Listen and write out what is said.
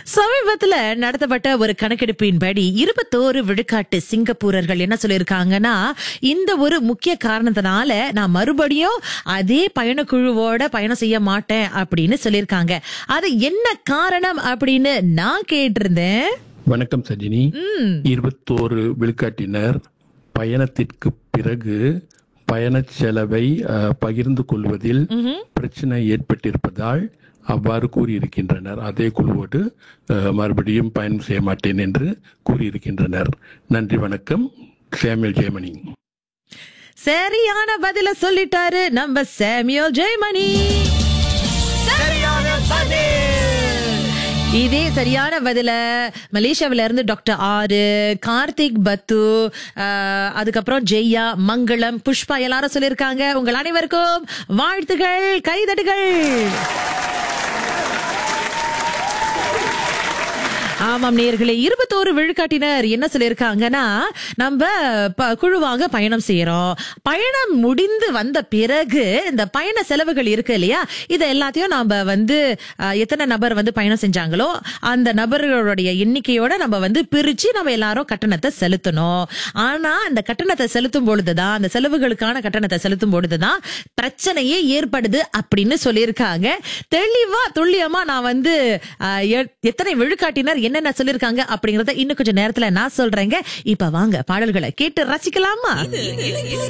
சமீபத்துல நடத்தப்பட்ட ஒரு கணக்கெடுப்பின்படி இருபத்தோரு விழுக்காட்டு சிங்கப்பூரர்கள் என்ன சொல்லியிருக்காங்கன்னா இந்த ஒரு முக்கிய காரணத்தினால நான் மறுபடியும் அதே பயணக்குழுவோட பயணம் செய்ய மாட்டேன் அப்படின்னு சொல்லியிருக்காங்க அது என்ன காரணம் அப்படின்னு நான் கேட்டிருந்தேன் வணக்கம் சஜினி இருபத்தோரு விழுக்காட்டினர் பயணத்திற்கு பிறகு பயணச் செலவை அஹ், பகிர்ந்து கொள்வதில் பிரச்சனை ஏற்பட்டிருப்பதால் அவ்வாறு கூறியிருக்கின்றனர் அதே குழுவோடு அஹ், மறுபடியும் பயணம் செய்ய மாட்டேன் என்று கூறியிருக்கின்றனர் நன்றி வணக்கம் சாமுவேல் ஜெயமணி சரியான பதில சொல்லிட்டாரு நம்ம சாமியல் ஜெயமணி இதே சரியான பதில மலேசியாவில இருந்து டாக்டர் ஆறு கார்த்திக் பத்து ஆஹ், அதுக்கப்புறம் ஜெய்யா மங்களம் புஷ்பா எல்லாரும் சொல்லியிருக்காங்க உங்கள் அனைவருக்கும் வாழ்த்துகள் கைதட்டுகள் ஆமாம் நேர்களே இருபத்தோரு விழுக்காட்டினர் என்ன சொல்லியிருக்காங்கன்னா நம்ம ப- குழுவாக பயணம் செய்யறோம் பயணம் முடிந்து வந்த பிறகு இந்த பயண செலவுகள் இருக்கு இல்லையா இது எல்லாத்தையும் நாம வந்து அஹ், எத்தனை நபர் வந்து பயணம் செஞ்சாங்களோ அந்த நபர்களுடைய எண்ணிக்கையோட நம்ம வந்து பிரிச்சு நம்ம எல்லாரும் கட்டணத்தை செலுத்தணும் ஆனா அந்த கட்டணத்தை செலுத்தும் பொழுதுதான் அந்த செலவுகளுக்கான கட்டணத்தை செலுத்தும் பொழுதுதான் பிரச்சனையே ஏற்படுது அப்படின்னு சொல்லியிருக்காங்க தெளிவா துல்லியமா நான் வந்து அஹ், எ- எத்தனை விழுக்காட்டினர் என்னென்ன சொல்லியிருக்காங்க அப்படிங்கறத இன்னும் கொஞ்சம் நேரத்துல நான் சொல்றேங்க இப்ப வாங்க பாடல்களை கேட்டு ரசிக்கலாமா